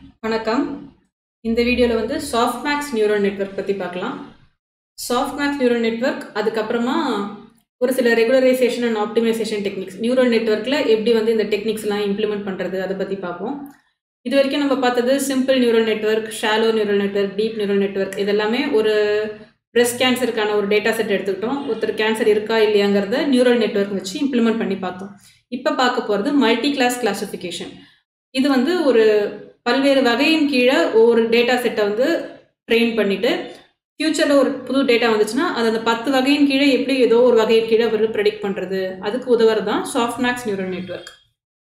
வணக்கம் இந்த வீடியோவில் வந்து சாஃப்ட்மேக்ஸ் நியூரல் நெட்வொர்க் பற்றி பார்க்கலாம் சாஃப்ட்மேக்ஸ் நியூரல் நெட்வொர்க் அதுக்கப்புறமா ஒரு சில regularisation and optimisation techniques neural நெட்வொர்க்கில் எப்படி வந்து இந்த டெக்னிக்ஸ்லாம் இம்ப்ளிமெண்ட் பண்ணுறது அதை பற்றி பார்ப்போம் இது வரைக்கும் நம்ம பார்த்தது simple neural network shallow neural network deep neural network இதெல்லாமே ஒரு பிரஸ்ட் கேன்சருக்கான ஒரு டேட்டா செட் எடுத்துக்கிட்டோம் ஒருத்தர் கேன்சர் இருக்கா இல்லையாங்கிறத நியூரல் நெட்வொர்க் வச்சு இம்ப்ளிமெண்ட் பண்ணி பார்த்தோம் இப்போ பார்க்க போகிறது மல்டி கிளாஸ் கிளாசிஃபிகேஷன் இது வந்து ஒரு பல்வேறு வகையின் கீழே ஒரு டேட்டா செட்டை வந்து ட்ரெயின் பண்ணிட்டு ஃப்யூச்சரில் ஒரு புது டேட்டா வந்துச்சுன்னா அது அந்த பத்து வகையின் கீழே எப்படி ஏதோ ஒரு வகையின் கீழே வந்து ப்ரெடிக்ட் பண்ணுறது அதுக்கு உதவுறது தான் சாஃப்ட்மேக்ஸ் நியூரல் நெட்வொர்க்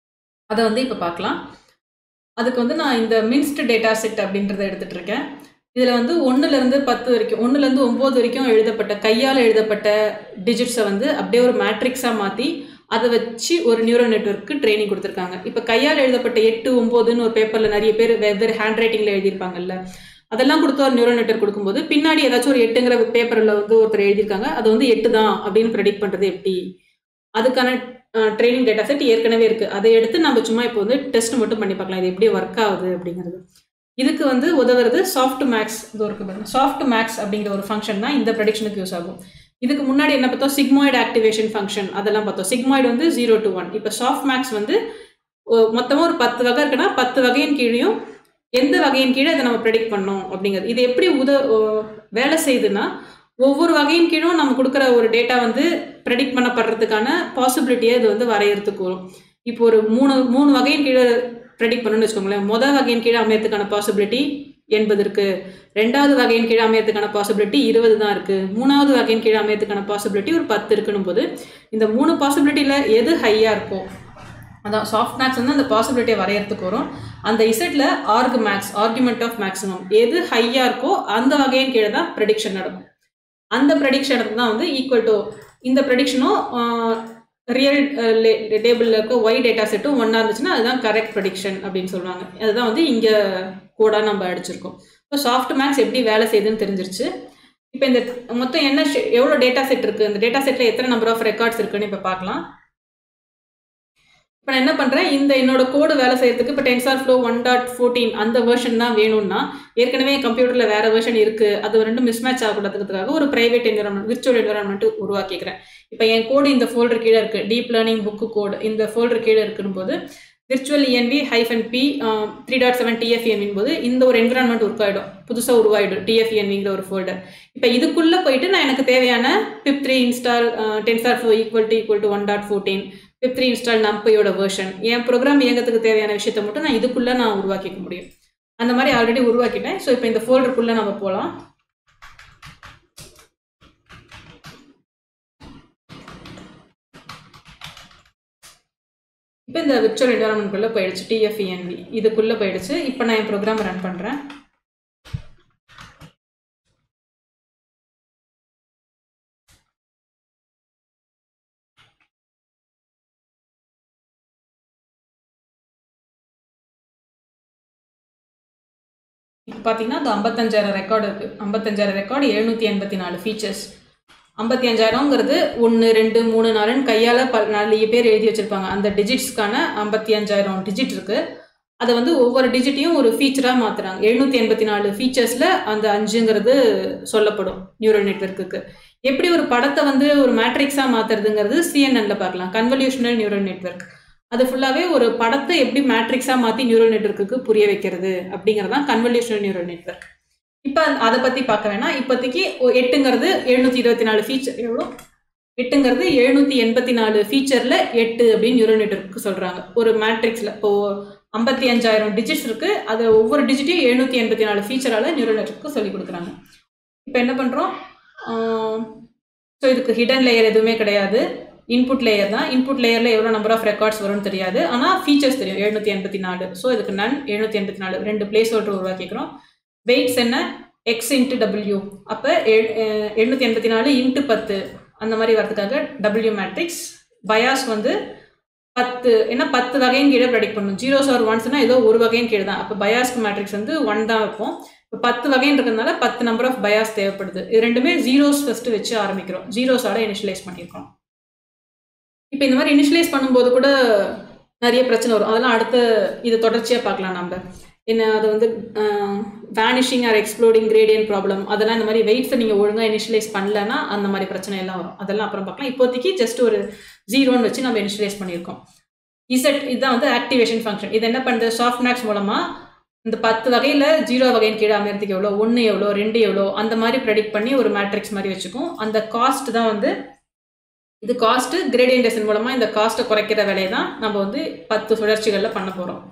அதை வந்து இப்போ பார்க்கலாம் அதுக்கு வந்து நான் இந்த மின்ஸ்ட் டேட்டா செட் அப்படின்றத எடுத்துகிட்டு இருக்கேன் இதில் வந்து ஒன்றுலேருந்து பத்து வரைக்கும் ஒன்றுலேருந்து ஒம்பது வரைக்கும் எழுதப்பட்ட கையால் எழுதப்பட்ட டிஜிட்ஸை வந்து அப்படியே ஒரு மேட்ரிக்ஸாக மாற்றி அதை வச்சு ஒரு நியூரல் நெட்ஒர்க்கு ட்ரைனிங் கொடுத்துருக்காங்க இப்போ கையால் எழுதப்பட்ட எட்டு ஒம்போதுன்னு ஒரு பேப்பரில் நிறைய பேர் வெவ்வேறு ஹேண்ட் ரைட்டிங்கில் எழுதியிருப்பாங்கல்ல அதெல்லாம் கொடுத்து ஒரு நியூரல் நெட்ஒர்க் கொடுக்கும்போது பின்னாடி ஏதாச்சும் ஒரு எட்டுங்கிற பேப்பரில் வந்து ஒருத்தர் எழுதியிருக்காங்க அது வந்து எட்டு தான் அப்படின்னு ப்ரெடிக்ட் பண்ணுறது எப்படி அதுக்கான ட்ரைனிங் டேட்டா செட் ஏற்கனவே இருக்குது அதை எடுத்து நம்ம சும்மா இப்போ வந்து டெஸ்ட் மட்டும் பண்ணி பார்க்கலாம் இது எப்படி ஒர்க் ஆகுது அப்படிங்கிறது இதுக்கு வந்து உதவுறது சாஃப்ட் மேக்ஸ் இது ஒரு சாஃப்ட் மேக்ஸ் அப்படிங்கிற ஒரு ஃபங்க்ஷன் தான் இந்த ப்ரெடிக்ஷனுக்கு யூஸ் ஆகும் இதுக்கு முன்னாடி என்ன பார்த்தோம் சிக்மாய்டு ஆக்டிவேஷன் ஃபங்க்ஷன் அதெல்லாம் பார்த்தோம் சிக்மாய்டு வந்து ஜீரோ டு ஒன் இப்போ சாஃப்ட் மேக்ஸ் வந்து மொத்தமாக ஒரு பத்து வகை இருக்குன்னா பத்து வகையின் கீழேயும் எந்த வகையின் கீழே இதை நம்ம ப்ரெடிக்ட் பண்ணோம் அப்படிங்கிறது இது எப்படி உத வேலை செய்யுதுன்னா ஒவ்வொரு வகையின் கீழும் நம்ம கொடுக்குற ஒரு டேட்டா வந்து ப்ரெடிக்ட் பண்ணப்படுறதுக்கான பாசிபிலிட்டியை இது வந்து வரையறதுக்கு வரும் இப்போ ஒரு மூணு மூணு வகையின் கீழே ப்ரெடிக்ட் பண்ணணும்னு வச்சுக்கோங்களேன் மொதல் வகையின் கீழே அமையறதுக்கான பாசிபிலிட்டி எண்பது இருக்குது ரெண்டாவது வகையின் கீழே அமையறதுக்கான பாசிபிலிட்டி இருபது தான் இருக்குது மூணாவது வகையின் கீழே அமையறதுக்கான பாசிபிலிட்டி ஒரு பத்து இருக்குன்னு போது இந்த மூணு பாசிபிலிட்டியில் எது ஹையாக இருக்கோ அதான் சாஃப்ட் மேக்ஸ் வந்து அந்த பாசிபிலிட்டியை வரையறதுக்கு வரும் அந்த இசட்டில் argmax argument of maximum எது ஹையாக இருக்கோ அந்த வகையின் கீழே தான் ப்ரெடிக்ஷன் நடக்கும் அந்த ப்ரெடிக்ஷன் தான் வந்து ஈக்குவல் டு இந்த ப்ரெடிக்ஷனும் ரியல் டேபிளில் இருக்க ஒய் டேட்டா செட்டும் ஒன்றா இருந்துச்சுன்னா அதுதான் கரெக்ட் ப்ரெடிக்ஷன் அப்படின்னு சொல்லுவாங்க அதுதான் வந்து இங்கே கோடாக நம்ம அடிச்சிருக்கோம் ஸோ சாஃப்ட் மேக்ஸ் எப்படி வேலை செய்யுதுன்னு தெரிஞ்சிருச்சு இப்போ இந்த மொத்தம் என்ன எவ்வளோ டேட்டா செட் இருக்குது இந்த டேட்டா செட்டில் எத்தனை நம்பர் ஆஃப் ரெக்கார்ட்ஸ் இருக்குன்னு இப்போ பார்க்கலாம் இப்போ நான் என்ன பண்ணுறேன் இந்த என்னோட கோடு வேலை செய்யறதுக்கு இப்போ TensorFlow one dot fourteen அந்த வேர்ஷன் தான் வேணும்னா ஏற்கனவே கம்ப்யூட்டரில் வேறு வேர்ஷன் இருக்குது அது ரெண்டும் மிஸ் மேட்ச் ஆகக்கூடாதுக்காக ஒரு ப்ரைவேட் என்விரான்மெண்ட் விர்ச்சுவல் என்விரான்மெண்ட் உருவாக்கிக்கிறேன் இப்போ என் கோடு இந்த ஃபோல்டர் கீழே இருக்குது டீப் லேர்னிங் புக்கு கோடு இந்த ஃபோல்டர் கீழே இருக்குன்னு போது virtual ENV hyphen P three dot seven டிஎஃப்இஎன்வின் போது இந்த ஒரு என்விரான்மெண்ட் ஒர்க் ஆகிடும் புதுசாக உருவாயிடும் டிஎஃப்இஎன்விங்கிற ஒரு ஃபோல்டர் இப்போ இதுக்குள்ளே போயிட்டு நான் எனக்கு தேவையான pip three install TensorFlow equal to equal to one dot fourteen pip three install நம்பையோட வேர்ஷன் என் ப்ரோக்ராம் இயங்கத்துக்கு தேவையான விஷயத்தை மட்டும் நான் இதுக்குள்ளே நான் உருவாக்கிக்க முடியும் அந்த மாதிரி ஆல்ரெடி உருவாக்கிட்டேன் ஸோ இப்போ இந்த ஃபோல்டருக்குள்ளே நம்ம போகலாம் இப்போ இந்த விர்ச்சுவல் என்வரான்மெண்ட்குள்ளே போயிடுச்சு டிஎஃப்இஎன்வி இதுக்குள்ளே போயிடுச்சு இப்போ நான் என் ப்ரோக்ராம் ரன் பண்ணுறேன் இப்போ பார்த்தீங்கன்னா அது ஐம்பத்தஞ்சாயிரம் ரெக்கார்டு இருக்குது ஐம்பத்தஞ்சாயிரம் ரெக்கார்டு எழுநூற்றி எண்பத்தி நாலு ஃபீச்சர்ஸ் ஐம்பத்தி அஞ்சாயிரங்கிறது ஒன்று ரெண்டு மூணு நாலுன்னு கையால் ப நிறைய பேர் எழுதி வச்சுருப்பாங்க அந்த டிஜிட்ஸ்க்கான ஐம்பத்தி அஞ்சாயிரம் டிஜிட் இருக்குது அதை வந்து ஒவ்வொரு டிஜிட்டையும் ஒரு ஃபீச்சராக மாற்றுறாங்க எழுநூற்றி எண்பத்தி நாலு ஃபீச்சர்ஸில் அந்த அஞ்சுங்கிறது சொல்லப்படும் நியூரல் நெட்ஒர்க்குக்கு எப்படி ஒரு படத்தை வந்து ஒரு மேட்ரிக்ஸாக மாற்றுறதுங்கிறது சிஎன்என்ல பார்க்கலாம் கன்வல்யூஷனல் நியூரல் நெட்ஒர்க் அது ஃபுல்லாகவே ஒரு படத்தை எப்படி மேட்ரிக்ஸாக மாற்றி நியூரல் நெட்ஒர்க்குக்கு புரிய வைக்கிறது அப்படிங்கிறது தான் கன்வல்யூஷனல் நியூரல் நெட்ஒர்க் இப்போ அதை பற்றி பார்க்க வேணாம் இப்போதைக்கு எட்டுங்கிறது எழுநூற்றி இருபத்தி நாலு ஃபீச்சர் எவ்வளோ எட்டுங்கிறது எழுநூற்றி எண்பத்தி நாலு ஃபீச்சரில் எட்டு அப்படின்னு நியூரல் நெட்ஒர்க்கு சொல்கிறாங்க ஒரு மேட்ரிக்ஸில் இப்போது ஐம்பத்தி அஞ்சாயிரம் டிஜிட்ஸ் இருக்குது அது ஒவ்வொரு டிஜிட்டையும் எழுநூற்றி எண்பத்தி நாலு ஃபீச்சரால் நியூரல் நெட்ஒர்க்கு சொல்லி கொடுக்குறாங்க இப்போ என்ன பண்ணுறோம் ஸோ இதுக்கு ஹிடன் லேயர் எதுவுமே கிடையாது இன்புட் லேயர் தான் இன்புட் லேயரில் எவ்வளோ நம்பர் ஆஃப் ரெக்கார்ட்ஸ் வரும்னு தெரியாது ஆனால் ஃபீச்சர்ஸ் தெரியும் எழுநூற்றி எண்பத்தி நாலு ஸோ இதுக்கு நன் எழுநூற்றி எண்பத்தி நாலு ரெண்டு பிளேஸ் ஹோல்டர் உருவாக்கிக்கிறோம் வெயிட்ஸ் என்ன எக்ஸ் இன்ட்டு டபிள்யூ அப்போ எழுநூற்றி எண்பத்தி நாலு இன்ட்டு பத்து அந்த மாதிரி வரதுக்காக டபிள்யூ மேட்ரிக்ஸ் பயாஸ் வந்து பத்து ஏன்னா பத்து வகையின் கீழே ப்ரெடிக்ட் பண்ணணும் ஜீரோஸ் ஆர் ஒன்ஸ்னால் ஏதோ ஒரு வகையின் கீழே தான் அப்போ பயாஸ்க்கு மேட்ரிக்ஸ் வந்து ஒன் தான் வைப்போம் இப்போ பத்து வகைன்னு இருக்கிறதுனால பத்து நம்பர் ஆஃப் பயாஸ் தேவைப்படுது இது ரெண்டுமே ஜீரோஸ் ஃபஸ்ட்டு வச்சு ஆரம்பிக்கிறோம் ஜீரோஸோட இனிஷியலைஸ் பண்ணியிருக்கோம் இப்போ இந்த மாதிரி இனிஷியலைஸ் பண்ணும்போது கூட நிறைய பிரச்சனை வரும் அதெல்லாம் அடுத்து இது தொடர்ச்சியாக பார்க்கலாம் நம்ம என்ன அது வந்து vanishing or exploding gradient problem அதெல்லாம் இந்த மாதிரி வெயிட்ஸை நீங்கள் ஒழுங்காக இனிஷியலைஸ் பண்ணலன்னா அந்த மாதிரி பிரச்சனை எல்லாம் வரும் அதெல்லாம் அப்புறம் பார்க்கலாம் இப்போதைக்கு ஜஸ்ட் ஒரு ஜீரோன்னு வச்சு நம்ம இனிஷியலைஸ் பண்ணியிருக்கோம் இசட் இதுதான் வந்து ஆக்டிவேஷன் ஃபங்க்ஷன் இது என்ன பண்ணுது சாஃப்ட் மேக்ஸ் மூலமாக இந்த பத்து வகையில் ஜீரோ வகையின் கீழே அமையறதுக்கு எவ்வளோ ஒன்று எவ்வளோ ரெண்டு எவ்வளோ அந்த மாதிரி ப்ரெடிக்ட் பண்ணி ஒரு மேட்ரிக்ஸ் மாதிரி வச்சுக்கும் அந்த காஸ்ட் தான் வந்து இது காஸ்ட்டு கிரேடியன்டேஷன் மூலமாக இந்த காஸ்ட்டை குறைக்கிற வேலையை தான் நம்ம வந்து பத்து சுழற்சிகளில் பண்ண போகிறோம்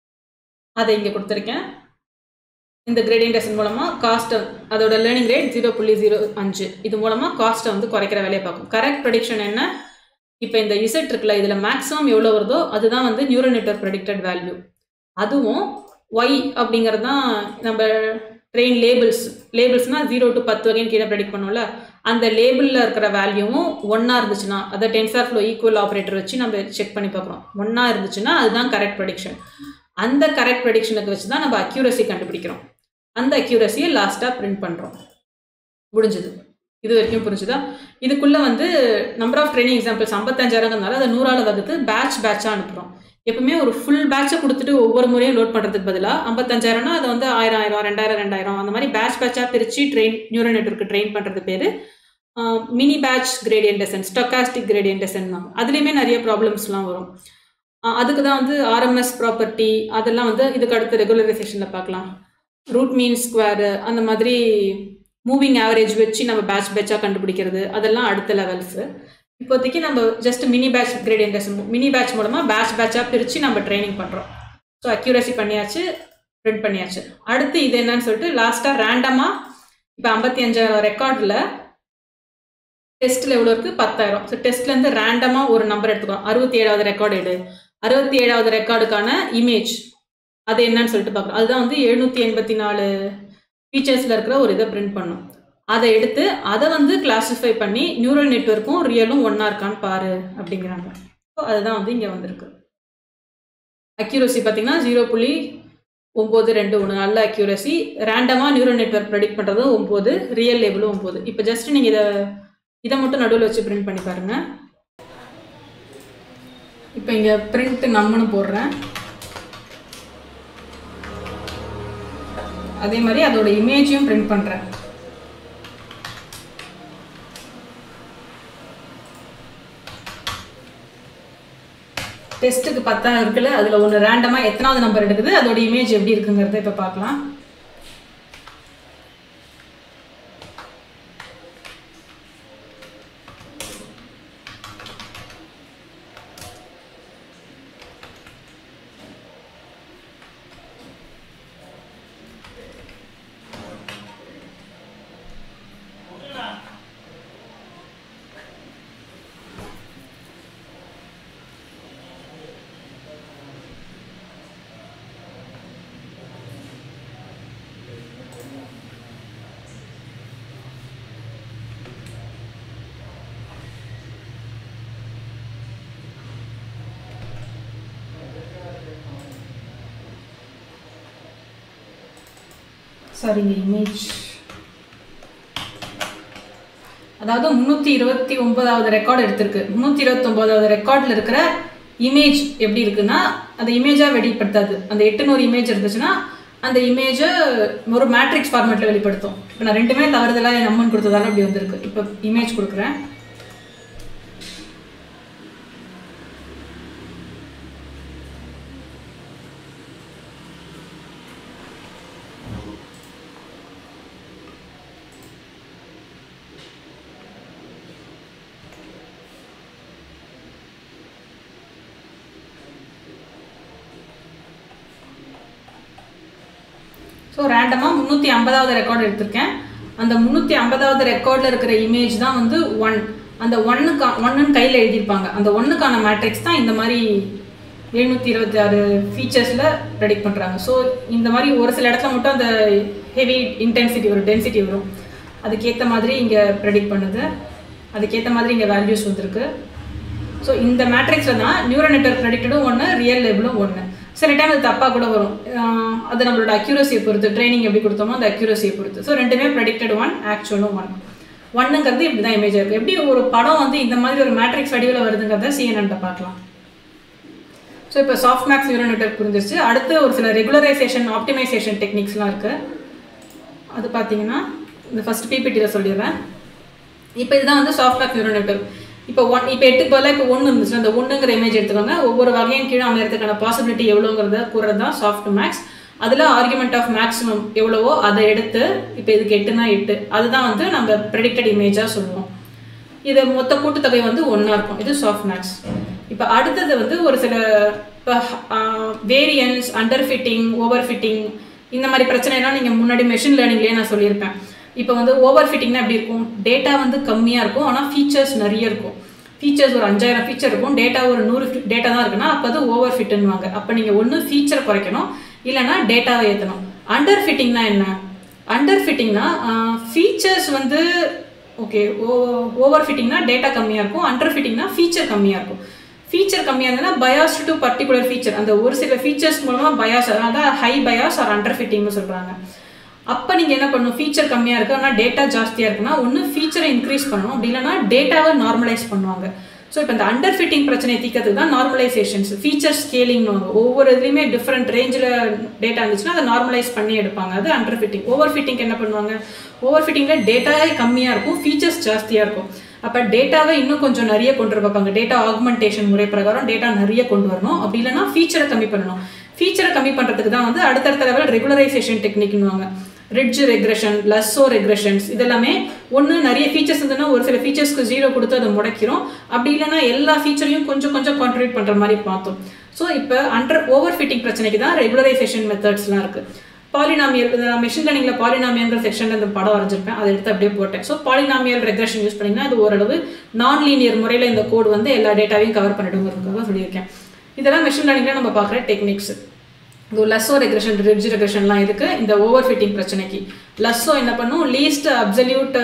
அதை இங்கே கொடுத்துருக்கேன் இந்த கிரேடியன்டேஷன் மூலமாக காஸ்ட்டை அதோட லேர்னிங் ரேட் ஜீரோ புள்ளி ஜீரோ அஞ்சு இது மூலமாக காஸ்ட்டை வந்து குறைக்கிற வேலையை பார்க்கும் கரெக்ட் ப்ரெடிக்ஷன் என்ன இப்போ இந்த இசட் இருக்குல்ல இதில் மேக்ஸிமம் எவ்வளோ வருதோ அதுதான் வந்து நியூரல் நெட்ஒர்க் ப்ரெடிக்டட் வேல்யூ அதுவும் ஒய் அப்படிங்கிறது தான் நம்ம ட்ரெயின் லேபிள்ஸ் லேபிள்ஸ்னால் ஜீரோ டு பத்து வகையும் கீழே ப்ரெடிக்ட் பண்ணுவோம்ல அந்த லேபிளில் இருக்கிற வேல்யூவும் ஒன்றா இருந்துச்சுன்னா அதை டென்சார் ஃப்ளோ ஈக்குவல் ஆப்ரேட்டர் வச்சு நம்ம செக் பண்ணி பார்க்குறோம் ஒன்றா இருந்துச்சுன்னா அதுதான் கரெக்ட் ப்ரெடிக்ஷன் அந்த கரெக்ட் ப்ரெடிக்ஷனுக்கு வச்சு தான் நம்ம அக்யூரசி கண்டுபிடிக்கிறோம் அந்த அக்யூரஸியை லாஸ்ட்டாக பிரிண்ட் பண்ணுறோம் முடிஞ்சது இது வரைக்கும் புரிஞ்சுதா இதுக்குள்ளே வந்து நம்பர் ஆஃப் ட்ரைனிங் எக்ஸாம்பிள்ஸ் ஐம்பத்தஞ்சாயிரங்கிறதுனால அதை நூறால் வகுத்து பேட்ச் பேட்சாக அனுப்புகிறோம் எப்பவுமே ஒரு ஃபுல் பேட்சை கொடுத்துட்டு ஒவ்வொரு முறையும் லோட் பண்ணுறதுக்கு பதிலாக ஐம்பத்தஞ்சாயிரம்னா அதை வந்து ஆயிரம் ஆயிரம் ரெண்டாயிரம் ரெண்டாயிரம் அந்த மாதிரி பேட்ச் பேட்சாக பிரித்து ட்ரெயின் நியூரல் நெட்ஒர்க்கு ட்ரெயின் பண்ணுறது பேர் mini batch gradient descent stochastic gradient descent தான் அதுலேயுமே நிறைய ப்ராப்ளம்ஸ்லாம் வரும் அதுக்கு தான் வந்து ஆர்எம்எஸ் ப்ராப்பர்ட்டி அதெல்லாம் வந்து இதுக்கு அடுத்த ரெகுலரைசேஷனில் பார்க்கலாம் ரூட் மீன் ஸ்கொயரு அந்த மாதிரி மூவிங் ஆவரேஜ் வச்சு நம்ம பேட்ச் பேட்சாக கண்டுபிடிக்கிறது அதெல்லாம் அடுத்த லெவல்ஸு இப்போதைக்கு நம்ம just mini batch gradient descent mini batch மூலமாக பேட்ச் பேட்சாக பிரித்து நம்ம ட்ரைனிங் பண்ணுறோம் ஸோ அக்யூரசி பண்ணியாச்சு பிரிண்ட் பண்ணியாச்சு அடுத்து இது என்னன்னு சொல்லிட்டு லாஸ்ட்டாக ரேண்டமாக இப்போ ஐம்பத்தி அஞ்சாயிரம் ரெக்கார்டில் டெஸ்ட்டில் எவ்வளோ இருக்குது பத்தாயிரம் ஸோ டெஸ்ட்லேருந்து ரேண்டமாக ஒரு நம்பர் எடுத்துக்கோம் அறுபத்தி ஏழாவது ரெக்கார்டு எடு அறுபத்தி ஏழாவது ரெக்கார்டுக்கான இமேஜ் அது என்னன்னு சொல்லிட்டு பார்க்குறோம் அதுதான் வந்து எழுநூற்றி எண்பத்தி நாலு ஃபீச்சர்ஸில் இருக்கிற ஒரு இதை பிரிண்ட் பண்ணும் அதை எடுத்து அதை வந்து கிளாஸிஃபை பண்ணி நியூரல் நெட்ஒர்க்கும் ரியலும் ஒன்றா இருக்கான்னு பாரு அப்படிங்கிறாங்க ஸோ அதுதான் வந்து இங்கே வந்திருக்கு அக்யூரசி பார்த்தீங்கன்னா ஜீரோ புள்ளி ஒம்பது ரெண்டு ஒன்று நல்ல அக்யூரசி ரேண்டமாக நியூரல் நெட்ஒர்க் ப்ரெடிக்ட் பண்ணுறது ஒம்பது ரியல் லேபிளும் ஒம்பது இப்போ ஜஸ்ட் நீங்கள் இதை இதை மட்டும் நடுவில் வச்சு பிரிண்ட் பண்ணி பாருங்கள் இப்போ இங்கே பிரிண்ட் நம்மனு போடுறேன் அதே மாதிரி அதோட இமேஜையும் பிரிண்ட் பண்ணுறேன் டெஸ்ட்டுக்கு பத்தாயிரம் இருக்குல்ல அதில் ஒன்று ரேண்டமாக எத்தனாவது நம்பர் எடுக்குது அதோட இமேஜ் எப்படி இருக்குங்கிறத இப்போ பார்க்கலாம் சாரிங்க இமேஜ் அதாவது முந்நூற்றி இருபத்தி ஒன்பதாவது ரெக்கார்டு எடுத்திருக்கு முந்நூற்றி இருபத்தொம்போதாவது ரெக்கார்டில் இருக்கிற இமேஜ் எப்படி இருக்குன்னா அந்த இமேஜாக வெளிப்படுத்தாது அந்த எட்டுநூறு இமேஜ் இருந்துச்சுன்னா அந்த இமேஜை ஒரு மேட்ரிக்ஸ் ஃபார்மேட்டில் வெளிப்படுத்தும் இப்போ நான் ரெண்டுமே தவறுதலாக என் அம்மன் கொடுத்ததால அப்படி வந்திருக்கு இப்போ இமேஜ் கொடுக்குறேன் ஸோ ரேண்டமாக முந்நூற்றி ஐம்பதாவது ரெக்கார்டு எடுத்திருக்கேன் அந்த முந்நூற்றி ஐம்பதாவது ரெக்கார்டில் இருக்கிற இமேஜ் தான் வந்து ஒன் அந்த ஒன்னுக்கா ஒன்னுன்னு கையில் எழுதியிருப்பாங்க அந்த ஒன்றுக்கான மேட்ரிக்ஸ் தான் இந்த மாதிரி எழுநூற்றி இருபத்தி ஆறு ஃபீச்சர்ஸில் ப்ரெடிக்ட் பண்ணுறாங்க ஸோ இந்த மாதிரி ஒரு சில இடத்துல மட்டும் அந்த ஹெவி இன்டென்சிட்டி வரும் டென்சிட்டி வரும் அதுக்கேற்ற மாதிரி இங்கே ப்ரெடிக்ட் பண்ணுது அதுக்கேற்ற மாதிரி இங்கே வேல்யூஸ் வந்திருக்கு ஸோ இந்த மேட்ரிக்ஸில் தான் நியூரல் நெட்ஒர்க் ப்ரெடிக்டடும் ஒன்று ரியல் லேபிளும் ஒன்று சில டைம் அது தப்பாக கூட வரும் ஆஹ் அது நம்மளோட அக்யூரசியை பொறுத்து ட்ரைனிங் எப்படி கொடுத்தோமோ அந்த அக்யூரசியை பொறுத்து ஸோ ரெண்டுமே ப்ரெடிக்டட் ஒன் ஆக்சுவலும் ஒன் ஒன்னுங்கிறது இப்படி தான் இமேஜ் இருக்குது எப்படி ஒரு படம் வந்து இந்த மாதிரி ஒரு மேட்ரிக்ஸ் வடிவில் வருதுங்கிறத சிஎன்என்ட்ட பார்க்கலாம் ஸோ இப்போ சாஃப்ட் மேக்ஸ் நியூரல் நெட்வொர்க் புரிஞ்சிருச்சு அடுத்து ஒரு சில ரெகுலரைசேஷன் ஆப்டிமைசேஷன் டெக்னிக்ஸ்லாம் இருக்குது அது பார்த்தீங்கன்னா இந்த ஃபஸ்ட் பிபிடியில் சொல்லிடுறேன் இப்போ இதுதான் வந்து சாஃப்ட் மேக்ஸ் நியூரல் நெட்வொர்க் இப்போ ஒன் இப்போ எட்டுக்கு பதிலாக இப்போ ஒன்று இருந்துச்சுன்னா அந்த ஒன்றுங்கிற இமேஜ் எடுத்துக்கோங்க ஒவ்வொரு வகையின் கீழே அமையறதுக்கான பாசிபிலிட்டி எவ்வளோங்கிறத கூறது தான் சாஃப்ட் மேக்ஸ் அதில் ஆர்குமெண்ட் ஆஃப் மேக்ஸிமம் எவ்வளவோ அதை எடுத்து இப்போ இதுக்கு எட்டுனா எட்டு அதுதான் வந்து நம்ம ப்ரெடிக்டட் இமேஜாக சொல்லுவோம் இது மொத்த கூட்டுத்தொகை வந்து ஒன்றா இருக்கும் இது சாஃப்ட் மேக்ஸ் இப்போ அடுத்தது வந்து ஒரு சில இப்போ variance underfitting overfitting இந்த மாதிரி பிரச்சனைலாம் நீங்கள் முன்னாடி மெஷின் லேர்னிங்லேயே நான் சொல்லியிருப்பேன் இப்போ வந்து ஓவர் ஃபிட்டிங்னா எப்படி இருக்கும் டேட்டா வந்து கம்மியாக இருக்கும் ஆனால் ஃபீச்சர்ஸ் நிறைய இருக்கும் ஃபீச்சர்ஸ் ஒரு அஞ்சாயிரம் ஃபீச்சர் இருக்கும் டேட்டா ஒரு நூறு டேட்டா தான் இருக்குன்னா அப்போ அது ஓவர் ஃபிட்டுன்னுவாங்க அப்போ நீங்கள் ஒன்று ஃபீச்சர் குறைக்கணும் இல்லைனா டேட்டாவை ஏற்றணும் அண்டர் ஃபிட்டிங்னா என்ன அண்டர் ஃபிட்டிங்னா ஃபீச்சர்ஸ் வந்து ஓகே ஓ ஓவர் ஃபிட்டிங்னா டேட்டா கம்மியாக இருக்கும் அண்டர் ஃபிட்டிங்னா ஃபீச்சர் கம்மியாக இருக்கும் ஃபீச்சர் கம்மியாக இருந்ததுன்னா பயாஸ் டு பர்டிகுலர் ஃபீச்சர் அந்த ஒரு சில ஃபீச்சர்ஸ் மூலமாக பயாஸ் அதான் ஹை பயாஸ் ஆர் அண்டர் ஃபிட்டிங்னு சொல்கிறாங்க அப்போ நீங்கள் என்ன பண்ணணும் ஃபீச்சர் கம்மியாக இருக்குது ஆனால் டேட்டா ஜாஸ்தியாக இருக்குன்னா ஒன்று ஃபீச்சரை இன்க்ரீஸ் பண்ணணும் அப்படி இல்லைனா டேட்டாவை நார்மலைஸ் பண்ணுவாங்க ஸோ இப்போ இந்த அண்டர் ஃபிட்டிங் பிரச்சனையை தீக்கிறதுக்கு தான் நார்மலைசேஷன்ஸ் ஃபீச்சர் ஸ்கேலிங்னு ஒவ்வொரு இதுலேயுமே டிஃப்ரெண்ட் ரேஞ்சில் டேட்டா இருந்துச்சுன்னா அதை நார்மலைஸ் பண்ணி எடுப்பாங்க அது அண்டர் ஃபிட்டிங் ஓவர் ஃபிட்டிங் என்ன பண்ணுவாங்க ஓவர் ஃபிட்டிங்கில் டேட்டாவே கம்மியாக இருக்கும் ஃபீச்சர்ஸ் ஜாஸ்தியாக இருக்கும் அப்போ டேட்டாவை இன்னும் கொஞ்சம் நிறைய கொண்டு வைப்பாங்க டேட்டா ஆகுமெண்டேஷன் முறை பிரகாரம் டேட்டா நிறைய கொண்டு வரணும் அப்படி இல்லைனா ஃபீச்சரை கம்மி பண்ணணும் ஃபீச்சரை கம்மி பண்ணுறதுக்கு தான் வந்து அடுத்தடுத்த லெவல் ரெகுலரைசேஷன் டெக்னிக்னுவாங்க ரிட்ஜ் ரெக்ரெஷன் லஸ்ஸோ ரெக்ரெஷன்ஸ் இதெல்லாமே ஒன்று நிறைய ஃபீச்சர்ஸ் இருந்ததுன்னா ஒரு சில ஃபீச்சர்ஸ்க்கு ஜீரோ கொடுத்து அதை முடைக்கிறோம் அப்படி இல்லைனா எல்லா ஃபீச்சரையும் கொஞ்சம் கொஞ்சம் கான்ட்ரிபியூட் பண்ணுற மாதிரி பார்த்தோம் ஸோ இப்போ அண்டர் ஓவர் ஃபிட்டிங் பிரச்சனைக்கு தான் ரெகுலரைசேஷன் மெத்தட்ஸ்லாம் இருக்குது பாலினாமியல் நான் மிஷின் லேர்னிங்கில் பாலினாமியல்ன்ற செக்ஷனில் இந்த படம் வரைஞ்சிருப்பேன் அதை எடுத்து அப்படியே போட்டேன் ஸோ பாலினாமியல் ரெக்ரெஷன் யூஸ் பண்ணிங்கன்னா அது ஓரளவு நான் லீனியர் முறையில் இந்த கோட் வந்து எல்லா டேட்டாவையும் கவர் பண்ணிடுங்கிறதுக்காக சொல்லியிருக்கேன் இதெல்லாம் மிஷின் லேர்னிங்கில் நம்ம பார்க்குற டெக்னிக்ஸ் இந்த லஸ்ஸோ ரெக்ரெஷன் ரிட்ஜ் ரெக்ரெஷன்லாம் இருக்கு இந்த ஓவர் ஃபிட்டிங் பிரச்சனைக்கு லஸ்ஸோ என்ன பண்ணும் least absolute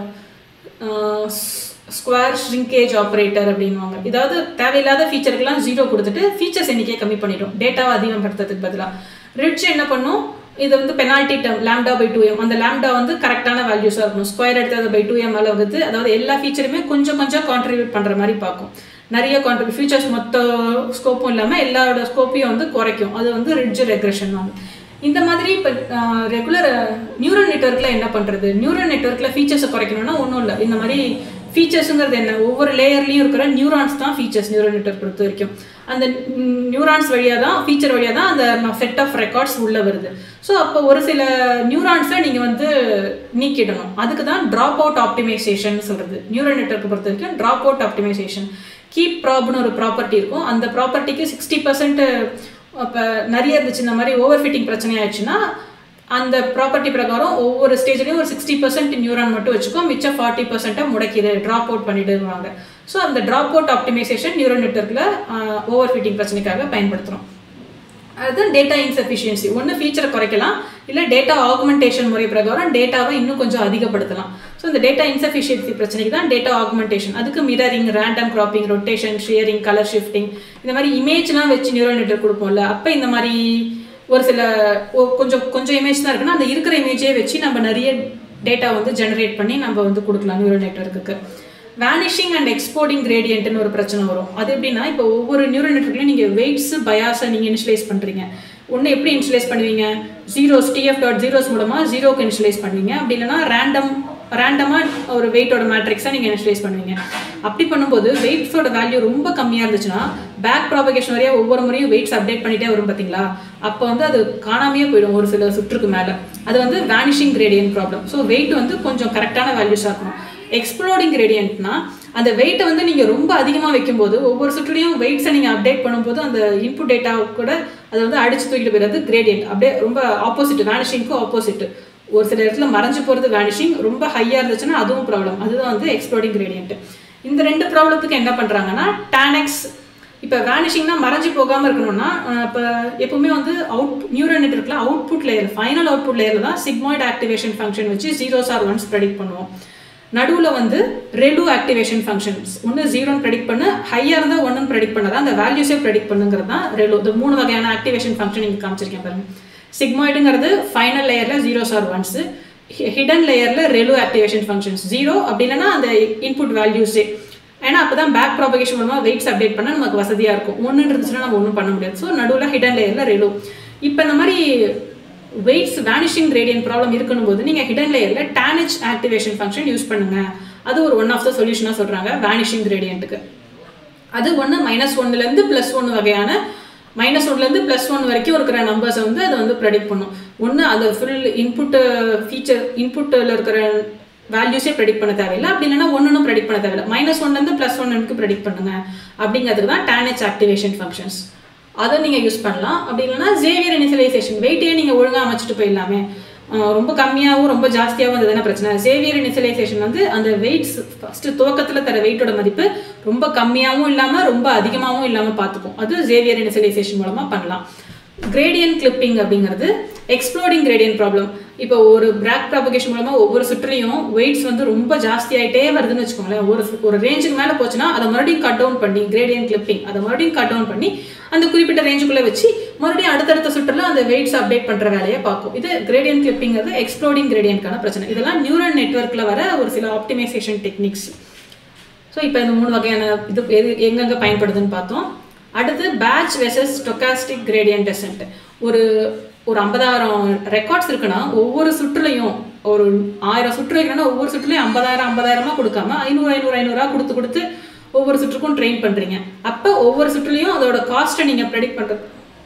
square shrinkage operator அப்படின்வாங்க இதாவது தேவையில்லாத ஃபீச்சருக்கெல்லாம் ஜீரோ கொடுத்துட்டு ஃபீச்சர்ஸ் எண்ணிக்கையை கம்மி பண்ணிடும் டேட்டாவை அதிகப்படுத்துறதுக்கு பதிலாக ரிட்ஜ் என்ன பண்ணும் இது வந்து penalty term lambda by two M அந்த லேம்டா வந்து கரெக்டான வேல்யூஸாக இருக்கணும் ஸ்கொயர் எடுத்தது பை டூ எம் அளவுக்கு அதாவது எல்லா ஃபீச்சருமே கொஞ்சம் கொஞ்சம் கான்ட்ரிபியூட் பண்ணுற மாதிரி பார்க்கும் நிறைய கான்ட்ரிபியூட் ஃபீச்சர்ஸ் மொத்த ஸ்கோப்பும் இல்லாமல் எல்லாரோட ஸ்கோப்பையும் வந்து குறைக்கும் அது வந்து ரிட்ஜ் ரெக்ரெஷன் வந்து இந்த மாதிரி இப்போ ரெகுலர் நியூரல் நெட்ஒர்க்கில் என்ன பண்ணுறது நியூரல் நெட்ஒர்க்கில் ஃபீச்சர்ஸை குறைக்கணும்னா ஒன்றும் இல்லை இந்த மாதிரி ஃபீச்சர்ஸுங்கிறது என்ன ஒவ்வொரு லேயர்லையும் இருக்கிற நியூரான்ஸ் தான் ஃபீச்சர்ஸ் நியூரல் நெட்ஒர்க் பொறுத்த வரைக்கும் அந்த நியூரான்ஸ் வழியாக தான் ஃபீச்சர் வழியாக தான் அந்த செட் ஆஃப் ரெக்கார்ட்ஸ் உள்ளே வருது ஸோ அப்போ ஒரு சில நியூரான்ஸை நீங்கள் வந்து நீக்கிடணும் அதுக்கு தான் ட்ராப் அவுட் ஆப்டிமைசேஷன் சொல்கிறது நியூரல் நெட்ஒர்க்கை பொறுத்த வரைக்கும் ட்ராப் அவுட் ஆப்டிமைசேஷன் கீப் ப்ராப்னு ஒரு ப்ராப்பர்ட்டி இருக்கும் அந்த ப்ராப்பர்ட்டிக்கு சிக்ஸ்டி பர்சன்ட் இப்போ நிறைய இருந்துச்சு இந்த மாதிரி ஓவர் ஃபிட்டிங் பிரச்சனை ஆயிடுச்சுன்னா அந்த ப்ராப்பர்ட்டி பிரகாரம் ஒவ்வொரு ஸ்டேஜ்லையும் ஒரு சிக்ஸ்டி பர்சன்ட் நியூரான் மட்டும் வச்சுக்கோ மிச்சம் ஃபார்ட்டி பர்சன்ட்டாக முடக்கிது ட்ராப் அவுட் பண்ணிடுவாங்க ஸோ அந்த ட்ராப் அவுட் ஆப்டிமைசேஷன் நியூரல் நெட்ஒர்க்கில் ஓவர் ஃபிட்டிங் பிரச்சனைக்காக பயன்படுத்துகிறோம் அதுதான் டேட்டா இன்சஃபிஷியன்சி ஒன்று ஃபீச்சரை குறைக்கலாம் இல்லை டேட்டா ஆகுமெண்டேஷன் முறை பிரகாரம் டேட்டாவை இன்னும் கொஞ்சம் அதிகப்படுத்தலாம் ஸோ இந்த டேட்டா இன்சஃபிஷியன்சி பிரச்சனைக்கு தான் டேட்டா ஆகுமெண்டேஷன் அதுக்கு mirroring random cropping rotation shearing colour shifting இந்த மாதிரி இமேஜ்லாம் வச்சு நியூரல் நெட்ஒர்க் கொடுப்போம்ல அப்போ இந்த மாதிரி ஒரு சில கொஞ்சம் கொஞ்சம் இமேஜ் தான் இருக்குன்னா அந்த இருக்கிற இமேஜே வச்சு நம்ம நிறைய டேட்டா வந்து ஜெனரேட் பண்ணி நம்ம வந்து கொடுக்கலாம் நியூரல் நெட்ஒர்க்குக்கு வேனிஷிங் அண்ட் எக்ஸ்போர்டிங் கிரேடியன்ட்னு ஒரு பிரச்சனை வரும் அது எப்படின்னா இப்போ ஒவ்வொரு நியூரல் நெட்ஒர்க்லையும் நீங்கள் வெயிட்ஸ் பயாஸை நீங்கள் இனிஷியலைஸ் பண்ணுறீங்க ஒன்று எப்படி இனிஷியலைஸ் பண்ணுவீங்க ஜீரோஸ் டிஎஃப் டாட் ஜீரோஸ் மூலமாக ஜீரோக்கு இனிஷியலைஸ் பண்ணுவீங்க அப்படி இல்லைனா ரேண்டம் ரேண்டமாக ஒரு வெயிட்டோட மேட்ரிக்ஸை நீங்கள் இனிஷியலைஸ் பண்ணுவீங்க அப்படி பண்ணும்போது வெயிட்ஸோட வேல்யூ ரொம்ப கம்மியாக இருந்துச்சுன்னா பேக் ப்ராபகேஷன் வரையா ஒவ்வொரு முறையும் வெயிட்ஸ் அப்டேட் பண்ணிட்டே வரும் பார்த்தீங்களா அப்போ வந்து அது காணாமையே போயிடும் ஒரு சில சுற்றுக்கு மேலே அது வந்து vanishing gradient problem so weight வந்து கொஞ்சம் கரெக்டான வேல்யூஸாக இருக்கணும் எக்ஸ்ப்ளோடிங் கிரேடியன்ட்னா அந்த வெயிட்டை வந்து நீங்கள் ரொம்ப அதிகமாக வைக்கும்போது ஒவ்வொரு சுற்றுலையும் வெயிட்ஸை நீங்கள் அப்டேட் பண்ணும்போது அந்த இன்புட் டேட்டா கூட அதை வந்து அடிச்சு தூக்கிட்டு போயிடுறது கிரேடியன்ட் அப்படியே ரொம்ப ஆப்போசிட் வேனிஷிங்க்கு ஆப்போசிட் ஒரு சில இடத்துல மறைஞ்சு போகிறது வேனிஷிங் ரொம்ப ஹையாக இருந்துச்சுன்னா அதுவும் ப்ராப்ளம் அதுதான் வந்து எக்ஸ்ப்ளோடிங் கிரேடியன்ட் இந்த ரெண்டு ப்ராப்ளத்துக்கு என்ன பண்ணுறாங்கன்னா டேனெக்ஸ் இப்போ வேனிஷிங்னா மறைஞ்சு போகாமல் இருக்கணும்னா இப்போ எப்பவுமே வந்து அவுட் நியூரல் நெட்ஒர்க்கில் அவுட்புட் லேயர் ஃபைனல் அவுட்புட் லேயரில் தான் சிக்மாய்ட் ஆக்டிவேஷன் ஃபங்க்ஷன் வச்சு ஜீரோஸ் ஆர் ஒன்ஸ் ப்ரெடிக்ட் பண்ணுவோம் நடுவில் வந்து ரெலு ஆக்டிவேஷன் ஃபங்க்ஷன்ஸ் ஒன்று ஜீரோன்னு ப்ரெடிக்ட் பண்ணு ஹையாக இருந்தால் ஒன்றுன்னு ப்ரெடிக்ட் பண்ணதான் அந்த வேல்யூஸே ப்ரெடிக்ட் பண்ணுங்கிறது தான் ரெலு இந்த மூணு வகையான ஆக்டிவேஷன் ஃபங்க்ஷன் இங்கே காமிச்சிருக்கேன் பாருங்க சிக்மாய்டுங்கிறது ஃபைனல் லேயரில் ஜீரோஸ் ஆர் ஒன்ஸு ஹிடன் லேயரில் ரெலு ஆக்டிவேஷன் ஃபங்க்ஷன்ஸ் ஜீரோ அப்படி இல்லைன்னா அந்த இன்புட் வேல்யூஸே ஏன்னா அப்போ தான் பேக் ப்ராபகேஷன் மூலமாக வெயிட்ஸ் அப்டேட் பண்ணால் நமக்கு வசதியாக இருக்கும் ஒன்று இருந்துச்சுன்னா நம்ம ஒன்றும் பண்ண முடியாது ஸோ நடுவில் ஹிடன் லேயரில் ரெலோ இப்போ இந்த மாதிரி வெயிட்ஸ் வேனிஷிங் கிரேடியன் ப்ராப்ளம் இருக்கணும் போது நீங்கள் ஹிடன் லேயரில் டேனேஜ் ஆக்டிவேஷன் ஃபங்க்ஷன் யூஸ் பண்ணுங்க அது ஒரு ஒன் ஆஃப் த சொல்யூஷனாக சொல்கிறாங்க வேனிஷிங் கிரேடியன்ட்டுக்கு அது ஒன்று மைனஸ் ஒன்னுலேருந்து ப்ளஸ் ஒன்று வகையான மைனஸ் ஒன்லேருந்து ப்ளஸ் ஒன் வரைக்கும் இருக்கிற நம்பர்ஸை வந்து அது வந்து ப்ரெடிக்ட் பண்ணும் ஒன்று அது ஃபுல் இன்புட்டு ஃபீச்சர் இன்புட்டில் இருக்கிற வேல்யூஸே ப்ரெடிக்ட் பண்ண தேவையில்லை அப்படி இல்லைன்னா ஒன்றும் ப்ரெடிக்ட் பண்ண தேவையில்லை மைனஸ் ஒன்லேருந்து ப்ளஸ் ஒன்னுக்கு ப்ரெடிக்ட் பண்ணுங்க அப்படிங்கிறதுக்கு தான் டேனேஜ் ஆக்டிவேஷன் ஃபங்க்ஷன்ஸ் அதை நீங்கள் யூஸ் பண்ணலாம் அப்படி இல்லைன்னா ஜேவியர் இனிஷியலைசேஷன் வெயிட்டே நீங்கள் ஒழுங்காக அமைச்சிட்டு போயிடலாமே அஹ் ரொம்ப கம்மியாகவும் ரொம்ப ஜாஸ்தியாகவும் இருந்ததுன்னா பிரச்சனை சேவியர் இனிஷியலைசேஷன் வந்து அந்த வெயிட்ஸ் ஃபஸ்ட்டு துவக்கத்தில் தர வெயிட்டோட மதிப்பு ரொம்ப கம்மியாகவும் இல்லாமல் ரொம்ப அதிகமாகவும் இல்லாமல் பார்த்துக்கும் அது சேவியர் இனிஷியலைசேஷன் மூலமாக பண்ணலாம் கிரேடியன் கிளிப்பிங் அப்படிங்கிறது எக்ஸ்ப்ளோடிங் கிரேடியன் ப்ராப்ளம் இப்போ ஒரு பிராக் ப்ராபகேஷன் மூலமாக ஒவ்வொரு சுற்றுலையும் வெயிட்ஸ் வந்து ரொம்ப ஜாஸ்தியாயிட்டே வருதுன்னு வச்சுக்கோங்களேன் ஒரு ஒரு ரேஞ்சுக்கு மேலே போச்சுன்னா அதை மறுபடியும் கட் டவுன் பண்ணி கிரேடியன் கிளிப்பிங் அதை மறுபடியும் கட் டவுன் பண்ணி அந்த குறிப்பிட்ட ரேஞ்சுக்குள்ளே வச்சு மறுபடியும் அடுத்தடுத்த சுற்றுல அந்த வெயிட்ஸ் அப்டேட் பண்ணுற வேலையை பார்க்கும் இது கிரேடியன் கிளிப்பிங்கிறது எக்ஸ்ப்ளோடிங் கிரேடியன்ட்கான பிரச்சனை இதெல்லாம் நியூரல் நெட்ஒர்க்கில் வர ஒரு சில ஆப்டிமைசேஷன் டெக்னிக்ஸ் ஸோ இப்போ இந்த மூணு வகையான இது எது எங்கெங்கே பயன்படுதுன்னு பார்த்தோம் அடுத்து batch versus stochastic gradient descent ஒரு ஒரு ஐம்பதாயிரம் ரெக்கார்ட்ஸ் இருக்குன்னா ஒவ்வொரு சுற்றுலையும் ஒரு ஆயிரம் சுற்று வைக்கணும்னா ஒவ்வொரு சுற்றுலையும் ஐம்பதாயிரம் ஐம்பதாயிரமா கொடுக்காம ஐநூறு ஐநூறு ஐநூறுரூவா கொடுத்து கொடுத்து ஒவ்வொரு சுற்றுக்கும் ட்ரெயின் பண்ணுறீங்க அப்போ ஒவ்வொரு சுற்றுலையும் அதோட காஸ்ட்டை நீங்கள் ப்ரெடிக்ட் பண்ணுறது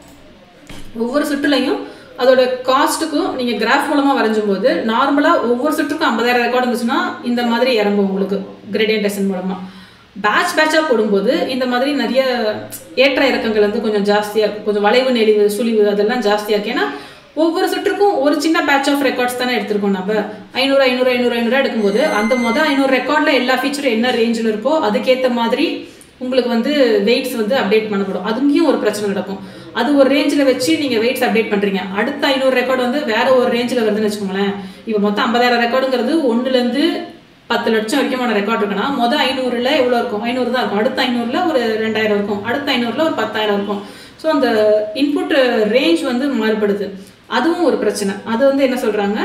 ஒவ்வொரு சுற்றுலையும் அதோட காஸ்ட்டுக்கும் நீங்கள் கிராஃப் மூலமாக வரைஞ்சும் போது நார்மலாக ஒவ்வொரு சுற்றுக்கும் ஐம்பதாயிரம் ரெக்கார்ட் இருந்துச்சுன்னா இந்த மாதிரி இறங்கும் உங்களுக்கு கிரேடியன் டெசன் மூலமாக பேட்ச் பேட்சாக போடும்போது இந்த மாதிரி நிறைய ஏற்ற இறக்கங்கள் வந்து கொஞ்சம் ஜாஸ்தியாக இருக்கும் கொஞ்சம் வளைவு நெளிவு சுழிவு அதெல்லாம் ஜாஸ்தியாக இருக்கு ஏன்னா ஒவ்வொரு சுற்றுக்கும் ஒரு சின்ன பேட்ச் ஆஃப் ரெக்கார்ட்ஸ் தானே எடுத்திருக்கோம் நம்ம ஐநூறு ஐநூறு ஐநூறு ஐநூறு எடுக்கும்போது அந்த மொதல் ஐநூறு ரெக்கார்டில் எல்லா ஃபீச்சரும் என்ன ரேஞ்சில் இருக்கோ அதுக்கேற்ற மாதிரி உங்களுக்கு வந்து வெயிட்ஸ் வந்து அப்டேட் பண்ணப்படும் அதுங்கேயும் ஒரு பிரச்சனை நடக்கும் அது ஒரு ரேஞ்சில் வச்சு நீங்கள் வெயிட்ஸ் அப்டேட் பண்ணுறீங்க அடுத்த ஐநூறு ரெக்கார்டு வந்து வேற ஒரு ரேஞ்சில் வருதுன்னு வச்சுக்கோங்களேன் இப்போ மொத்தம் ஐம்பதாயிரம் ரெக்கார்டுங்கிறது ஒன்றுலேருந்து பத்து லட்சம் வரைக்குமான ரெக்கார்ட் இருக்குன்னா மொதல் ஐநூறுல எவ்வளோ இருக்கும் ஐநூறு தான் இருக்கும் அடுத்த ஐநூறுல ஒரு ரெண்டாயிரம் இருக்கும் அடுத்த ஐநூறுல ஒரு பத்தாயிரம் இருக்கும் ஸோ அந்த இன்புட் ரேஞ்ச் வந்து மாறுபடுது அதுவும் ஒரு பிரச்சனை அது வந்து என்ன சொல்கிறாங்க